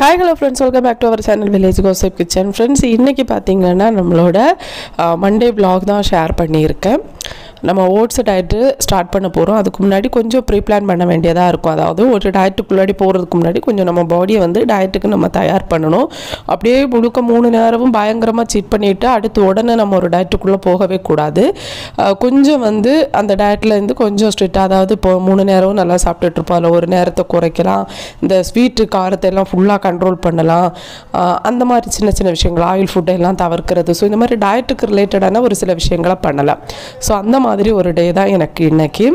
hi hello friends welcome back to our channel village gossip kitchen friends இன்றைக்கி பார்த்தீங்கன்னா நம்மளோட Monday vlog தான் share பண்ணியிருக்கேன் நம்ம ஓட்ஸ் டயட்டு ஸ்டார்ட் பண்ண போகிறோம் அதுக்கு முன்னாடி கொஞ்சம் ப்ரீ பிளான் பண்ண வேண்டியதாக இருக்கும் அதாவது ஒரு டயட்டுக்குள்ளாடி போகிறதுக்கு முன்னாடி கொஞ்சம் நம்ம பாடியை வந்து டயட்டுக்கு நம்ம தயார் பண்ணணும் அப்படியே முழுக்க மூணு நேரமும் பயங்கரமாக சீட் பண்ணிவிட்டு அடுத்து உடனே நம்ம ஒரு டயட்டுக்குள்ளே போகவே கூடாது அஹ் கொஞ்சம் வந்து அந்த டயட்டில் இருந்து கொஞ்சம் ஸ்ட்ரிக்டாக அதாவது இப்போ மூணு நேரமும் நல்லா சாப்பிட்டுட்டு இருப்போம் அதில் ஒரு நேரத்தை குறைக்கலாம் இந்த ஸ்வீட்டு காரத்தை எல்லாம் ஃபுல்லாக கண்ட்ரோல் பண்ணலாம் அஹ் அந்த மாதிரி சின்ன சின்ன விஷயங்கள் ஆயில் ஃபுட்டை எல்லாம் தவிர்க்கிறது ஸோ இந்த மாதிரி டயட்டுக்கு ரிலேட்டடான ஒரு சில விஷயங்களை பண்ணலாம் ஸோ அந்த மாதிரி ஒரு டே தான் எனக்கு இன்னைக்கு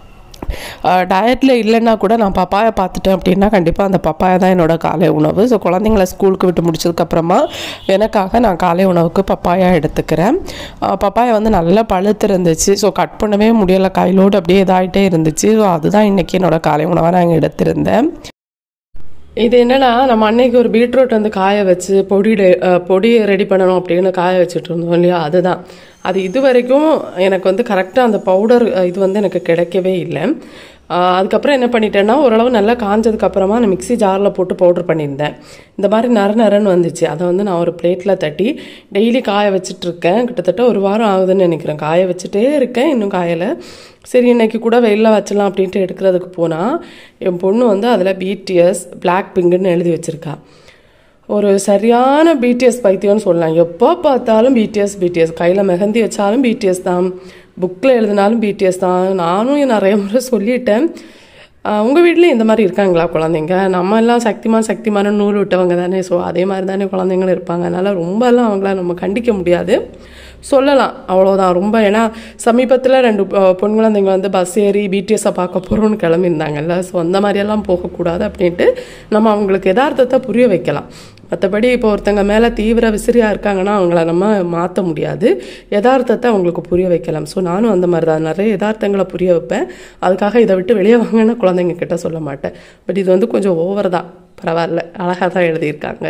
டயட்டில் இல்லைன்னா கூட நான் பப்பாயை பார்த்துட்டேன் அப்படின்னா கண்டிப்பாக அந்த பப்பாயா தான் என்னோட காலை உணவு ஸோ குழந்தைங்கள ஸ்கூலுக்கு விட்டு முடிச்சதுக்கப்புறமா எனக்காக நான் காலை உணவுக்கு பப்பாயா எடுத்துக்கிறேன் அஹ் பப்பாயா வந்து நல்லா பழுத்து இருந்துச்சு ஸோ கட் பண்ணவே முடியலை கையிலோடு அப்படியே இதாகிட்டே இருந்துச்சு ஸோ அதுதான் இன்றைக்கி என்னோட காலை உணவாக நான் எடுத்திருந்தேன் இது என்னன்னா நம்ம அன்னைக்கு ஒரு பீட்ரூட் வந்து காய வச்சு பொடி ரெ- அஹ் பொடி ரெடி பண்ணணும் அப்படின்னு காய வச்சுட்டு இருந்தோம் இல்லையா அதுதான் அது இது வரைக்கும் எனக்கு வந்து கரெக்டாக அந்த பவுடர் இது வந்து எனக்கு கிடைக்கவே இல்லை அஹ் அதுக்கப்புறம் என்ன பண்ணிட்டேன்னா ஓரளவு நல்லா காஞ்சதுக்கு அப்புறமா நான் மிக்ஸி ஜாரில் போட்டு பவுடர் பண்ணியிருந்தேன் இந்த மாதிரி நர நரன்னு வந்துச்சு அதை வந்து நான் ஒரு பிளேட்டில் தட்டி டெய்லி காய வச்சுட்டு இருக்கேன் கிட்டத்தட்ட ஒரு வாரம் ஆகுதுன்னு நினைக்கிறேன் காய வச்சுட்டே இருக்கேன் இன்னும் காயலை சரி இன்னைக்கு கூட வெயிலில் வச்சலாம் அப்படின்ட்டு எடுக்கிறதுக்கு போனால் என் பொண்ணு வந்து அதில் பிடிஎஸ் பிளாக் பிங்குன்னு எழுதி வச்சிருக்கா ஒரு சரியான பிடிஎஸ் பைத்தியம்னு சொல்லலாம் எப்போ பார்த்தாலும் பிடிஎஸ் பிடிஎஸ் கையில் மெஹந்தி வச்சாலும் பிடிஎஸ் தான் புக்கில் எழுதினாலும் பிடிஎஸ் தான் நானும் நிறைய முறை சொல்லிட்டேன் உங்கள் வீட்லேயும் இந்த மாதிரி இருக்காங்களா குழந்தைங்க நம்ம எல்லாம் சக்திமான் சக்திமான நூல் விட்டவங்க தானே ஸோ அதே மாதிரி தானே குழந்தைங்களும் இருப்பாங்க அதனால் ரொம்பலாம் அவங்கள நம்ம கண்டிக்க முடியாது சொல்லலாம் அவ்வளோதான் ரொம்ப ஏன்னா சமீபத்தில் ரெண்டு அஹ், பொன் குழந்தைங்க வந்து பஸ் ஏறி பிடிஎஸை பார்க்க போகிறோன்னு கிளம்பியிருந்தாங்கல்ல ஸோ அந்த மாதிரியெல்லாம் போகக்கூடாது அப்படின்ட்டு நம்ம அவங்களுக்கு யதார்த்தத்தை புரிய வைக்கலாம் மற்றபடி இப்போ ஒருத்தங்க மேலே தீவிர விசிறியாக இருக்காங்கன்னா அவங்கள நம்ம மாற்ற முடியாது யதார்த்தத்தை அவங்களுக்கு புரிய வைக்கலாம் ஸோ நானும் அந்த மாதிரி தான் நிறைய யதார்த்தங்களை புரிய வைப்பேன் அதுக்காக இதை விட்டு வெளியே வாங்கன்னு குழந்தைங்க கிட்ட சொல்ல மாட்டேன் பட் இது வந்து கொஞ்சம் ஓவர் தான் பரவாயில்ல அழகாக தான் எழுதியிருக்காங்க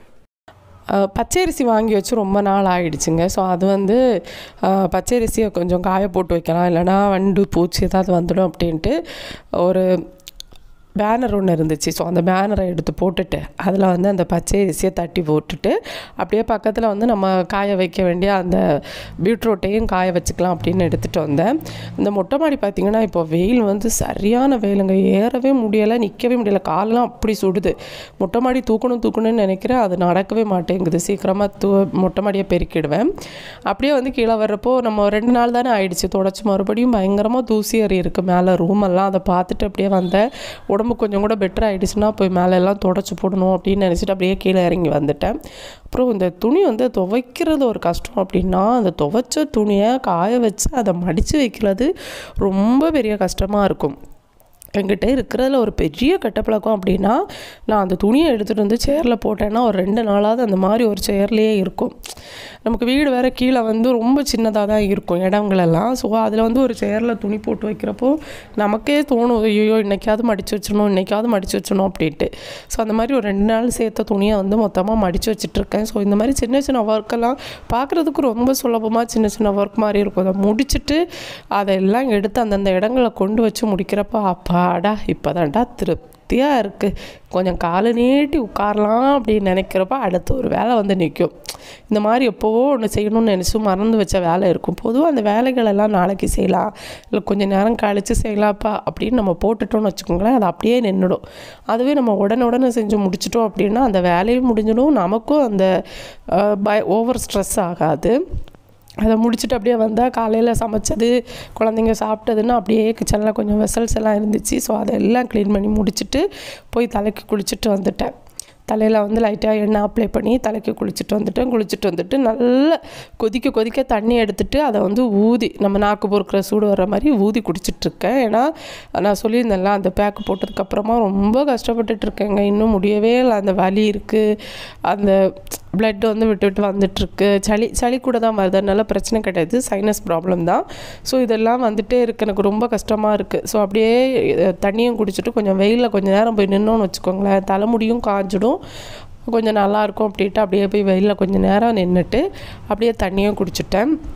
அஹ் பச்சரிசி வாங்கி வச்சு ரொம்ப நாள் ஆயிடுச்சுங்க ஸோ அது வந்து அஹ் பச்சரிசியை கொஞ்சம் காய போட்டு வைக்கலாம் இல்லைனா வண்டு பூச்சி ஏதாவது வந்துடும் அப்படின்ட்டு ஒரு பேனர் ஒன்று இருந்துச்சு ஸோ அந்த பேனரை எடுத்து போட்டுட்டு அதில் வந்து அந்த பச்சரிசியை தட்டி போட்டுட்டு அப்படியே பக்கத்தில் வந்து நம்ம காய வைக்க வேண்டிய அந்த பீட்ரூட்டையும் காய வச்சுக்கலாம் அப்படின்னு எடுத்துகிட்டு வந்தேன் இந்த மொட்டை மாடி பார்த்திங்கன்னா இப்போ வெயில் வந்து சரியான வெயிலுங்க ஏறவே முடியலை நிற்கவே முடியலை காலெலாம் அப்படி சுடுது மொட்டை மாடி தூக்கணும் தூக்கணும்னு நினைக்கிறேன் அது நடக்கவே மாட்டேங்குது சீக்கிரமாக தூ மொட்டை மாடியை பெருக்கிடுவேன் அப்படியே வந்து கீழே வர்றப்போ நம்ம ரெண்டு நாள் தானே ஆயிடுச்சு தொடச்சி மறுபடியும் பயங்கரமாக தூசி ஏறி இருக்குது மேலே ரூம் எல்லாம் அதை பார்த்துட்டு அப்படியே வந்தேன் உடம்பு கொஞ்சம் கூட பெட்டர் ஆயிடுச்சுன்னா போய் மேலே எல்லாம் தொடச்சி போடணும் அப்படின்னு நினச்சிட்டு அப்படியே கீழே இறங்கி வந்துட்டேன் அப்புறம் இந்த துணி வந்து துவைக்கிறது ஒரு கஷ்டம் அப்படின்னா அந்த துவைச்ச துணியை காய வச்சு அதை மடித்து வைக்கிறது ரொம்ப பெரிய கஷ்டமாக இருக்கும் என்கிட்ட இருக்கிறதுல ஒரு பெரிய கெட்டப்பழக்கம் அப்படின்னா நான் அந்த துணியை எடுத்துகிட்டு வந்து சேரில் போட்டேன்னா ஒரு ரெண்டு நாளாவது அந்த மாதிரி ஒரு சேர்லேயே இருக்கும் நமக்கு வீடு வேறு கீழே வந்து ரொம்ப சின்னதாக தான் இருக்கும் இடங்களெல்லாம் ஸோ அதில் வந்து ஒரு சேரில் துணி போட்டு வைக்கிறப்போ நமக்கே தோணும் ஐயோ இன்னைக்காவது மடித்து வச்சிடணும் இன்னைக்காவது மடித்து வச்சிடணும் அப்படின்ட்டு ஸோ அந்த மாதிரி ஒரு ரெண்டு நாள் சேர்த்த துணியை வந்து மொத்தமாக மடித்து வச்சிட்ருக்கேன் ஸோ இந்த மாதிரி சின்ன சின்ன ஒர்க்கெல்லாம் பார்க்குறதுக்கு ரொம்ப சுலபமாக சின்ன சின்ன ஒர்க் மாதிரி இருக்கும் அதை முடிச்சுட்டு அதெல்லாம் எடுத்து அந்தந்த இடங்களை கொண்டு வச்சு முடிக்கிறப்ப அப்பாடா இப்போதான்டா திருப்தியாக இருக்குது கொஞ்சம் காலை நீட்டி உட்காரலாம் அப்படின்னு நினைக்கிறப்ப அடுத்த ஒரு வேலை வந்து நிற்கும் இந்த மாதிரி எப்போவோ ஒன்று செய்யணும்னு நினச்சி மறந்து வச்ச வேலை இருக்கும் பொதுவாக அந்த வேலைகளெல்லாம் நாளைக்கு செய்யலாம் இல்லை கொஞ்சம் நேரம் கழித்து செய்யலாப்பா அப்படின்னு நம்ம போட்டுட்டோம்னு வச்சுக்கோங்களேன் அது அப்படியே நின்றுடும் அதுவே நம்ம உடனே உடனே செஞ்சு முடிச்சிட்டோம் அப்படின்னா அந்த வேலையும் முடிஞ்சிடும் நமக்கும் அந்த அஹ், பய ஓவர் ஸ்ட்ரெஸ் ஆகாது அதை முடிச்சுட்டு அப்படியே வந்தால் காலையில் சமைச்சது குழந்தைங்க சாப்பிட்டதுன்னு அப்படியே கிச்சனில் கொஞ்சம் வெசல்ஸ் எல்லாம் இருந்துச்சு ஸோ அதெல்லாம் க்ளீன் பண்ணி முடிச்சுட்டு போய் தலைக்கு குளிச்சுட்டு வந்துட்டேன் தலையில் வந்து லைட்டாக எண்ணெய் அப்ளை பண்ணி தலைக்கு குளிச்சுட்டு வந்துட்டேன் குளிச்சுட்டு வந்துட்டு நல்லா கொதிக்க கொதிக்க தண்ணி எடுத்துட்டு அதை வந்து ஊதி நம்ம நாக்கு பொறுக்கிற சூடு வர மாதிரி ஊதி குடிச்சிட்ருக்கேன் ஏன்னா நான் சொல்லியிருந்தேன்ல அந்த பேக்கு போட்டதுக்கப்புறமா ரொம்ப கஷ்டப்பட்டுட்டு இருக்கேங்க இன்னும் முடியவே இல்லை அந்த வலி இருக்குது அந்த பிளட் வந்து விட்டு விட்டு வந்துட்டுருக்கு சளி சளி கூட தான் வருது அதனால பிரச்சனை கிடையாது சைனஸ் ப்ராப்ளம் தான் ஸோ இதெல்லாம் வந்துட்டே இருக்கு எனக்கு ரொம்ப கஷ்டமாக இருக்குது ஸோ அப்படியே அஹ், தண்ணியும் குடிச்சிட்டு கொஞ்சம் வெயிலில் கொஞ்சம் நேரம் போய் நின்னோன்னு வச்சுக்கோங்களேன் தலைமுடியும் காஞ்சிடும் கொஞ்சம் நல்லாயிருக்கும் அப்படின்ட்டு அப்படியே போய் வெயிலில் கொஞ்சம் நேரம் நின்றுட்டு அப்படியே தண்ணியும் குடிச்சிட்டேன்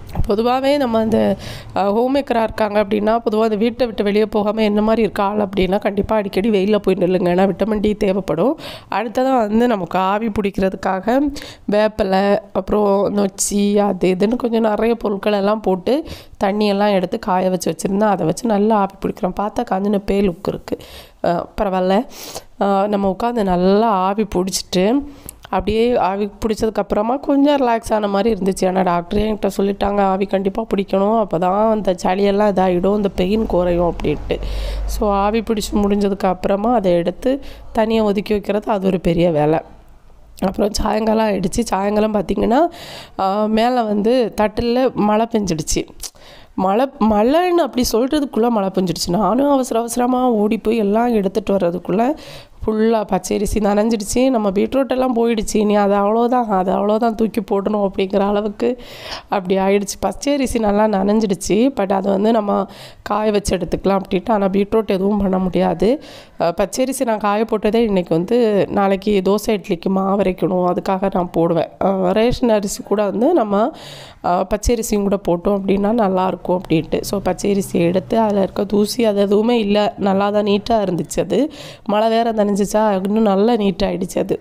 பொதுவாகவே நம்ம அந்த ஹோம் மேக்கராக இருக்காங்க அப்படின்னா பொதுவாக அந்த வீட்டை விட்டு வெளியே போகாமல் என்ன மாதிரி இருக்க ஆள் அப்படின்னா கண்டிப்பாக அடிக்கடி வெயிலில் போய் நில்லுங்க ஏன்னா விட்டமின் டி தேவைப்படும் அடுத்ததாக வந்து நமக்கு ஆவி பிடிக்கிறதுக்காக வேப்பிலை அப்புறம் நொச்சி அது இதுன்னு கொஞ்சம் நிறைய பொருட்கள் எல்லாம் போட்டு தண்ணியெல்லாம் எடுத்து காய வச்சு வச்சுருந்தேன் அதை வச்சு நல்லா ஆவி பிடிக்கிறோம் பார்த்தா காஞ்சின பே லுக் இருக்குது பரவாயில்ல அஹ் நம்ம உட்காந்து நல்லா ஆவி பிடிச்சிட்டு அப்படியே ஆவி பிடிச்சதுக்கப்புறமா கொஞ்சம் ரிலாக்ஸ் ஆன மாதிரி இருந்துச்சு ஏன்னா டாக்டரே என்கிட்ட சொல்லிட்டாங்க ஆவி கண்டிப்பாக பிடிக்கணும் அப்போ தான் அந்த சளியெல்லாம் இதாகிடும் இந்த பெயின் குறையும் அப்படின்ட்டு ஸோ ஆவி பிடிச்சி முடிஞ்சதுக்கு அப்புறமா அதை எடுத்து தனியாக ஒதுக்கி வைக்கிறது அது ஒரு பெரிய வேலை அப்புறம் சாயங்காலம் ஆயிடுச்சு சாயங்காலம் பார்த்திங்கன்னா மேலே வந்து தட்டில் மழை பெஞ்சிடுச்சு மழை மழைன்னு அப்படி சொல்கிறதுக்குள்ளே மழை பெஞ்சிடுச்சு நானும் அவசர அவசரமாக ஓடி போய் எல்லாம் எடுத்துகிட்டு வர்றதுக்குள்ளே ஃபுல்லாக பச்சரிசி நனைஞ்சிடுச்சு நம்ம பீட்ரூட் எல்லாம் போயிடுச்சு இனி அது அவ்வளோதான் அது அவ்வளோதான் தூக்கி போடணும் அப்படிங்கிற அளவுக்கு அப்படி ஆயிடுச்சு பச்சரிசி நல்லா நனைஞ்சிடுச்சு பட் அதை வந்து நம்ம காய வச்சு எடுத்துக்கலாம் அப்படின்ட்டு ஆனால் பீட்ரூட் எதுவும் பண்ண முடியாது அஹ் பச்சரிசி நான் காய போட்டதே இன்றைக்கி வந்து நாளைக்கு தோசை இட்லிக்கு மாவு அரைக்கணும் அதுக்காக நான் போடுவேன் அஹ் ரேஷன் அரிசி கூட வந்து நம்ம அஹ் பச்சரிசியும் கூட போட்டோம் அப்படின்னா நல்லாயிருக்கும் அப்படின்ட்டு ஸோ பச்சரிசியை எடுத்து அதில் இருக்க தூசி அது எதுவுமே இல்லை நல்லா தான் நீட்டாக இருந்துச்சு அது மழை வேறு நனைஞ்சிச்சா இன்னும் நல்லா நீட்டாகிடுச்சு அது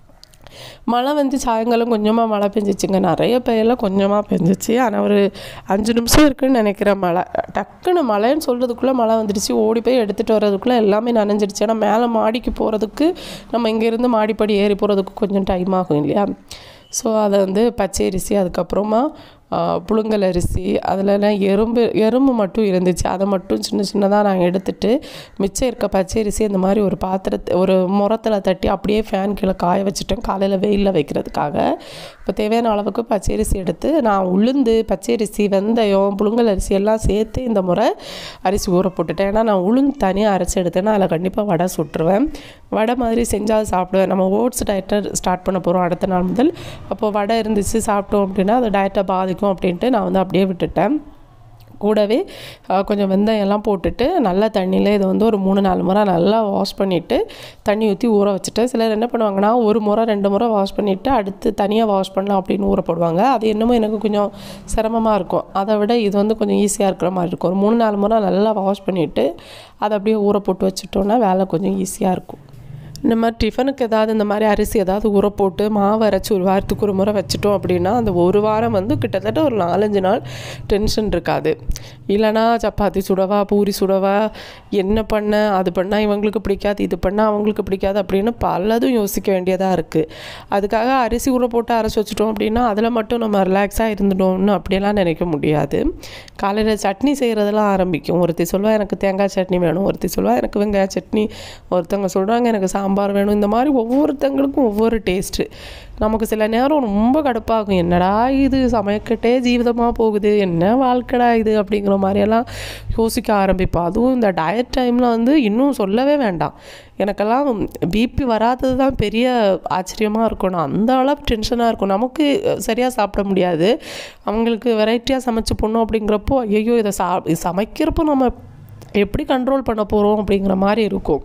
மழை வந்து சாயங்காலம் கொஞ்சமாக மழை பெஞ்சிச்சுங்க நிறைய பெய்யல கொஞ்சமாக பெஞ்சிச்சு ஆனால் ஒரு அஞ்சு நிமிஷம் இருக்குன்னு நினைக்கிறேன் மழை டக்குன்னு மழைன்னு சொல்கிறதுக்குள்ளே மழை வந்துடுச்சு ஓடி போய் எடுத்துகிட்டு வர்றதுக்குள்ளே எல்லாமே நனைஞ்சிடுச்சு ஏன்னா மேலே மாடிக்கு போகிறதுக்கு நம்ம இங்கேருந்து மாடிப்படி ஏறி போகிறதுக்கு கொஞ்சம் டைம் ஆகும் இல்லையா ஸோ அதை வந்து பச்சை அரிசி அதுக்கப்புறமா ஆ, புழுங்கல் அரிசி அதிலலாம் எறும்பு எறும்பு மட்டும் இருந்துச்சு அதை மட்டும் சின்ன சின்னதாக நான் எடுத்துட்டு மிச்சம் இருக்க பச்சரிசி இந்த மாதிரி ஒரு பாத்திரத்தை ஒரு முரத்தில் தட்டி அப்படியே ஃபேன் கீழே காய வச்சுட்டேன் காலையில் வெயிலில் வைக்கிறதுக்காக இப்போ தேவையான அளவுக்கு பச்சரிசி எடுத்து நான் உளுந்து பச்சரிசி வெந்தயம் புழுங்கல் அரிசி எல்லாம் சேர்த்து இந்த முறை அரிசி ஊற போட்டுட்டேன் ஏன்னா நான் உளுந்து தனியாக அரைச்சி எடுத்தேன்னா அதில் கண்டிப்பாக வடை சுட்டுருவேன் வடை மாதிரி செஞ்சால் சாப்பிடுவேன் நம்ம ஓட்ஸ் டயட்டை ஸ்டார்ட் பண்ண போகிறோம் அடுத்த நாள் முதல் அப்போது வடை இருந்துச்சு சாப்பிட்டோம் அப்படின்னா அது டயட்டை பாதிக்கும் அப்படின்ட்டு நான் வந்து அப்படியே விட்டுட்டேன் கூடவே அஹ், கொஞ்சம் வெந்தயம் எல்லாம் போட்டுட்டு நல்ல தண்ணியில் இதை வந்து ஒரு மூணு நாலு முறை நல்லா வாஷ் பண்ணிவிட்டு தண்ணி ஊற்றி ஊற வச்சுட்டு சிலர் என்ன பண்ணுவாங்கன்னா ஒரு முறை ரெண்டு முறை வாஷ் பண்ணிவிட்டு அடுத்து தனியாக வாஷ் பண்ணலாம் அப்படின்னு ஊற போடுவாங்க அது என்னமோ எனக்கு கொஞ்சம் சிரமமாக இருக்கும் அதை விட இது வந்து கொஞ்சம் ஈஸியாக இருக்கிற மாதிரி இருக்கும் ஒரு மூணு நாலு முறை நல்லா வாஷ் பண்ணிவிட்டு அதை அப்படியே ஊற போட்டு வச்சுட்டோன்னா வேலை கொஞ்சம் ஈஸியாக இருக்கும் இந்த மாதிரி டிஃபனுக்கு ஏதாவது இந்த மாதிரி அரிசி ஏதாவது ஊற போட்டு மாவு அரைச்சி ஒரு வாரத்துக்கு ஒரு முறை வச்சுட்டோம் அப்படின்னா அந்த ஒரு வாரம் வந்து கிட்டத்தட்ட ஒரு நாலஞ்சு நாள் டென்ஷன் இருக்காது இல்லைனா சப்பாத்தி சுடவா பூரி சுடவா என்ன பண்ண அது பண்ணால் இவங்களுக்கு பிடிக்காது இது பண்ணால் அவங்களுக்கு பிடிக்காது அப்படின்னு பலதும் யோசிக்க வேண்டியதாக இருக்குது அதுக்காக அரிசி ஊற போட்டு அரைச்சி வச்சுட்டோம் அப்படின்னா அதில் மட்டும் நம்ம ரிலாக்ஸாக இருந்துட்டோம்னு அப்படியெல்லாம் நினைக்க முடியாது காலையில் சட்னி செய்கிறதெல்லாம் ஆரம்பிக்கும் ஒருத்தி சொல்வா எனக்கு தேங்காய் சட்னி வேணும் ஒருத்தி சொல்வா எனக்கு வெங்காய சட்னி ஒருத்தவங்க சொல்கிறாங்க எனக்கு சாம்பார் வேணும் இந்த மாதிரி ஒவ்வொருத்தங்களுக்கும் ஒவ்வொரு டேஸ்ட்டு நமக்கு சில நேரம் ரொம்ப கடுப்பாகும் என்னடா இது சமைக்கட்டே ஜீவிதமாக போகுது என்ன வாழ்க்கடா இது அப்படிங்கிற மாதிரியெல்லாம் யோசிக்க ஆரம்பிப்போம் அதுவும் இந்த டயட் டைமில் வந்து இன்னும் சொல்லவே வேண்டாம் எனக்கெல்லாம் பிபி வராதது தான் பெரிய ஆச்சரியமாக இருக்கும் நான் அந்த அளவு டென்ஷனாக இருக்கும் நமக்கு சரியாக சாப்பிட முடியாது அவங்களுக்கு வெரைட்டியாக சமைச்சு போடணும் அப்படிங்கிறப்போ ஐயோ இதை சா இது சமைக்கிறப்போ நம்ம எப்படி கண்ட்ரோல் பண்ண போகிறோம் அப்படிங்கிற மாதிரி இருக்கும்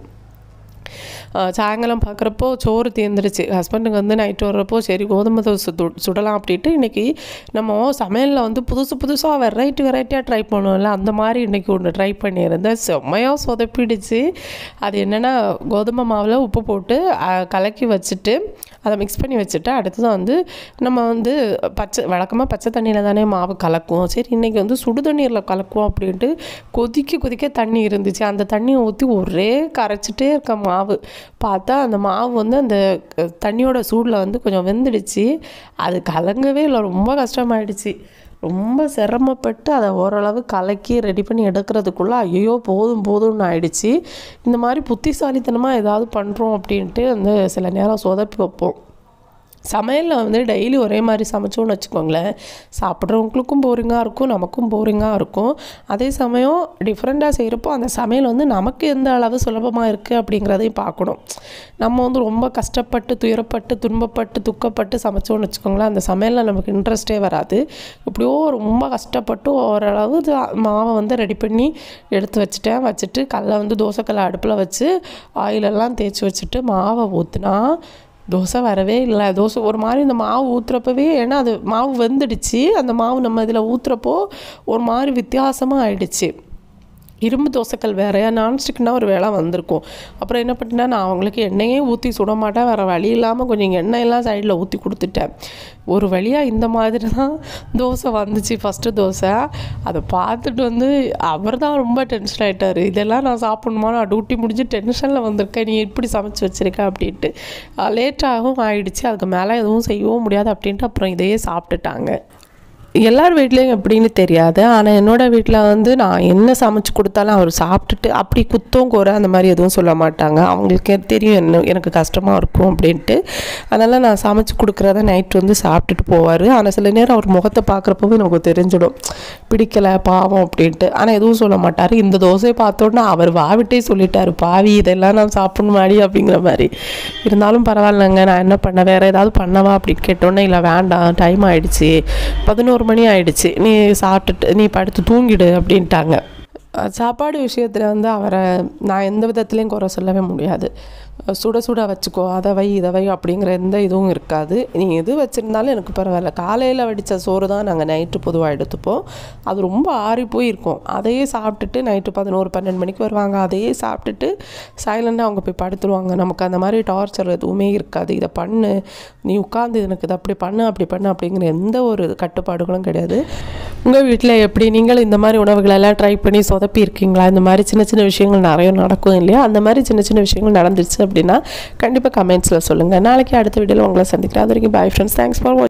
ஆஹ் சாயங்காலம் பார்க்குறப்போ சோறு தீர்ந்துருச்சு ஹஸ்பண்டுக்கு வந்து நைட்டு வர்றப்போ சரி கோதுமை தோசை து- சுடலாம் அப்படின்ட்டு இன்றைக்கி நம்ம சமையலில் வந்து புதுசு புதுசாக வெரைட்டி வெரைட்டியாக ட்ரை பண்ணுவோம்ல அந்த மாதிரி இன்றைக்கி ஒன்று ட்ரை பண்ணியிருந்தேன் செம்மையாக சொதப்பிடுச்சு அது என்னென்னா கோதுமை மாவில் உப்பு போட்டு ஆஹ் கலக்கி வச்சுட்டு அதை மிக்ஸ் பண்ணி வச்சுட்டு அடுத்ததான் வந்து நம்ம வந்து பச்சை வழக்கமாக பச்சை தண்ணியில் தானே மாவு கலக்குவோம் சரி இன்றைக்கி வந்து சுடு தண்ணீரில் கலக்குவோம் அப்படின்ட்டு கொதிக்க கொதிக்க தண்ணி இருந்துச்சு அந்த தண்ணியை ஊற்றி ஒரே கரைச்சிட்டே இருக்க மாவு பார்த்தா அந்த மாவு வந்து அந்த அஹ், தண்ணியோட சூடில் வந்து கொஞ்சம் வெந்துடுச்சு அது கலங்கவே இல்லை ரொம்ப கஷ்டமாயிடுச்சு ரொம்ப சிரமப்பட்டு அதை ஓரளவு கலக்கி ரெடி பண்ணி எடுக்கிறதுக்குள்ளே ஐயோ போதும் போதும்னு ஆயிடுச்சு இந்த மாதிரி புத்திசாலித்தனமாக ஏதாவது பண்ணுறோம் அப்படின்ட்டு வந்து சில நேரம் சொதப்பி வைப்போம் சமையலில் வந்து டெய்லி ஒரே மாதிரி சமைச்சோன்னு வச்சுக்கோங்களேன் சாப்பிட்றவங்களுக்கும் போரிங்காக இருக்கும் நமக்கும் போரிங்காக இருக்கும் அதே சமயம் டிஃப்ரெண்ட்டாக செய்கிறப்போ அந்த சமையல் வந்து நமக்கு எந்த அளவு சுலபமாக இருக்குது அப்படிங்கிறதையும் பார்க்கணும் நம்ம வந்து ரொம்ப கஷ்டப்பட்டு துயரப்பட்டு துன்பப்பட்டு துக்கப்பட்டு சமைச்சோன்னு வச்சுக்கோங்களேன் அந்த சமையலில் நமக்கு இன்ட்ரெஸ்டே வராது இப்படியோ ரொம்ப கஷ்டப்பட்டு ஓரளவு இது மாவை வந்து ரெடி பண்ணி எடுத்து வச்சுட்டேன் வச்சுட்டு கல்லை வந்து தோசைக்கல்லை அடுப்பில் வச்சு ஆயிலெல்லாம் தேய்ச்சி வச்சுட்டு மாவை ஊற்றுனா தோசை வரவே இல்லை தோசை ஒரு மாதிரி இந்த மாவு ஊற்றுறப்பவே ஏன்னா அது மாவு வெந்துடுச்சு அந்த மாவு நம்ம இதில் ஊற்றுறப்போ ஒரு மாதிரி வித்தியாசமாக ஆயிடுச்சு இரும்பு தோசைக்கல் வேறையா நான்ஸ்டிக்னா ஒரு வேளை வந்திருக்கும் அப்புறம் என்ன பண்ணிட்டேன் நான் அவங்களுக்கு எண்ணெயே ஊற்றி சுட மாட்டேன் வேறு வழி இல்லாமல் கொஞ்சம் எண்ணெயெல்லாம் சைடில் ஊற்றி கொடுத்துட்டேன் ஒரு வழியாக இந்த மாதிரி தான் தோசை வந்துச்சு ஃபஸ்ட்டு தோசை அதை பார்த்துட்டு வந்து அவர் தான் ரொம்ப டென்ஷன் ஆகிட்டார் இதெல்லாம் நான் சாப்பிடணுமா நான் டியூட்டி முடிஞ்சு டென்ஷனில் வந்திருக்கேன் நீ எப்படி சமைச்சு வச்சிருக்க அப்படின்ட்டு லேட்டாகவும் ஆயிடுச்சு அதுக்கு மேலே எதுவும் செய்யவும் முடியாது அப்படின்ட்டு அப்புறம் இதையே சாப்பிட்டுட்டாங்க எல்லார் வீட்லேயும் எப்படின்னு தெரியாது ஆனால் என்னோடய வீட்டில் வந்து நான் என்ன சமைச்சு கொடுத்தாலும் அவர் சாப்பிட்டுட்டு அப்படி குத்தம் குறை அந்த மாதிரி எதுவும் சொல்ல மாட்டாங்க அவங்களுக்கு தெரியும் என்ன எனக்கு கஷ்டமாக இருக்கும் அப்படின்ட்டு அதனால் நான் சமைச்சு கொடுக்குறத நைட் வந்து சாப்பிட்டுட்டு போவார் ஆனால் சில நேரம் அவர் முகத்தை பார்க்குறப்பவே நமக்கு தெரிஞ்சிடும் பிடிக்கலை பாவம் அப்படின்ட்டு ஆனால் எதுவும் சொல்ல மாட்டார் இந்த தோசையை பார்த்தோன்னா அவர் வாவிட்டே சொல்லிட்டாரு பாவி இதெல்லாம் நான் சாப்பிடணுமாடி அப்படிங்கிற மாதிரி இருந்தாலும் பரவாயில்லைங்க நான் என்ன பண்ண வேறு ஏதாவது பண்ணவா அப்படின்னு கேட்டோன்னே இல்லை வேண்டாம் டைம் ஆயிடுச்சு பதினோரு மணி ஆயிடுச்சு நீ சாப்பிட்டுட்டு நீ படுத்து தூங்கிடு அப்படின்ட்டாங்க அஹ் சாப்பாடு விஷயத்தில் வந்து அவரை நான் எந்த விதத்துலேயும் குறை சொல்லவே முடியாது அஹ் சுட சுட வச்சுக்கோ அதை வை இதை வை அப்படிங்கிற எந்த இதுவும் இருக்காது நீ எது வச்சுருந்தாலும் எனக்கு பரவாயில்ல காலையில் வடித்த சோறு தான் நாங்கள் நைட்டு பொதுவாக எடுத்துப்போம் அது ரொம்ப ஆறி போய் இருக்கும் அதையே சாப்பிட்டுட்டு நைட்டு பதினோரு பன்னெண்டு மணிக்கு வருவாங்க அதையே சாப்பிட்டுட்டு சைலண்டாக அவங்க போய் படுத்துருவாங்க நமக்கு அந்த மாதிரி டார்ச்சர் எதுவுமே இருக்காது இதை பண்ணு நீ உட்காந்து எனக்கு இதை அப்படி பண்ணு அப்படி பண்ணு அப்படிங்கிற எந்த ஒரு கட்டுப்பாடுகளும் கிடையாது உங்கள் வீட்டில் எப்படி நீங்களும் இந்த மாதிரி உணவுகளெல்லாம் ட்ரை பண்ணி சொதப்பி இருக்கீங்களா இந்த மாதிரி சின்ன சின்ன விஷயங்கள் நிறைய நடக்கும் இல்லையா அந்த மாதிரி சின்ன சின்ன விஷயங்கள் நடந்துருச்சு அப்படின்னா கண்டிப்பாக கமெண்ட்ஸில் சொல்லுங்கள் நாளைக்கு அடுத்த வீடியோவில் உங்களை சந்திக்கிறேன் அது வரைக்கும் பை ஃப்ரெண்ட்ஸ் தேங்க்ஸ் ஃபார்